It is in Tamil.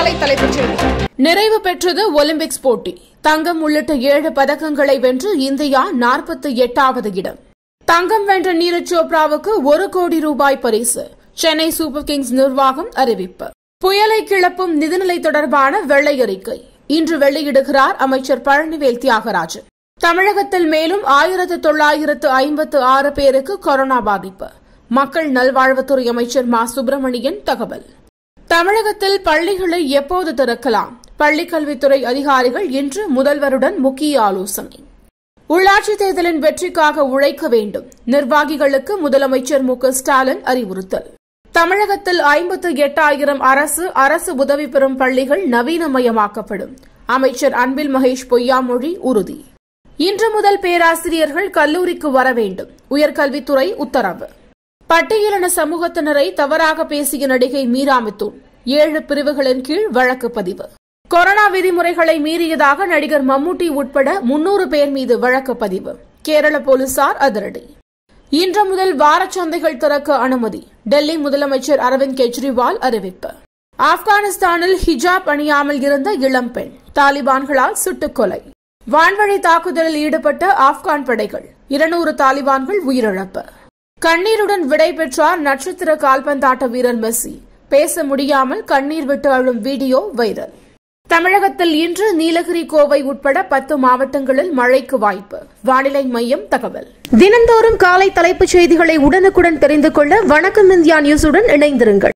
காலை தலைப்புச் செய்திகள் நிறைவு பெற்றது ஒலிம்பிக்ஸ் போட்டி தங்கம் உள்ளிட்ட ஏழு பதக்கங்களை வென்று இந்தியா நாற்பத்தி எட்டாவது இடம் தங்கம் வென்ற நீரஜ் சோப்ராவுக்கு ஒரு கோடி ரூபாய் பரிசு சென்னை சூப்பர் கிங்ஸ் நிர்வாகம் அறிவிப்பு புயலை கிளப்பும் நிதிநிலை தொடர்பான வெள்ளை அறிக்கை இன்று வெளியிடுகிறார் அமைச்சர் பழனிவேல் தியாகராஜன் தமிழகத்தில் மேலும் ஆயிரத்து தொள்ளாயிரத்து ஐம்பத்து ஆறு பேருக்கு கொரோனா பாதிப்பு மக்கள் நல்வாழ்வுத்துறை அமைச்சர் மா சுப்பிரமணியன் தகவல் தமிழகத்தில் பள்ளிகளை எப்போது திறக்கலாம் பள்ளிக்கல்வித்துறை அதிகாரிகள் இன்று முதல்வருடன் முக்கிய ஆலோசனை உள்ளாட்சித் தேர்தலின் வெற்றிக்காக உழைக்க வேண்டும் நிர்வாகிகளுக்கு முதலமைச்சர் மு க ஸ்டாலின் அறிவுறுத்தல் தமிழகத்தில் ஐம்பத்து எட்டாயிரம் அரசு அரசு உதவி பெறும் பள்ளிகள் நவீனமயமாக்கப்படும் அமைச்சர் அன்பில் மகேஷ் பொய்யாமொழி உறுதி இன்று முதல் பேராசிரியர்கள் கல்லூரிக்கு வர வேண்டும் உயர்கல்வித்துறை உத்தரவு பட்டியலின சமூகத்தினரை தவறாக பேசிய நடிகை மீராமித்தூன் ஏழு பிரிவுகளின் கீழ் வழக்கு பதிவு கொரோனா விதிமுறைகளை மீறியதாக நடிகர் மம்முட்டி உட்பட முன்னூறு பேர் மீது வழக்கு பதிவு கேரள போலீசார் அதிரடி இன்று முதல் வாரச்சந்தைகள் திறக்க அனுமதி டெல்லி முதலமைச்சர் அரவிந்த் கெஜ்ரிவால் அறிவிப்பு ஆப்கானிஸ்தானில் ஹிஜாப் அணியாமல் இருந்த இளம்பெண் தாலிபான்களால் சுட்டுக் கொலை வான்வழி தாக்குதலில் ஈடுபட்ட ஆப்கான் படைகள் இருநூறு தாலிபான்கள் உயிரிழப்பு கண்ணீருடன் விடை பெற்றார் நட்சத்திர கால்பந்தாட்ட வீரர் மெஸ்ஸி பேச முடியாமல் கண்ணீர் விட்டு அழும் வீடியோ வைரல் தமிழகத்தில் இன்று நீலகிரி கோவை உட்பட பத்து மாவட்டங்களில் மழைக்கு வாய்ப்பு வானிலை மையம் தகவல் தினந்தோறும் காலை தலைப்புச் செய்திகளை உடனுக்குடன் தெரிந்து கொள்ள வணக்கம் இந்தியா நியூஸுடன் இணைந்திருங்கள்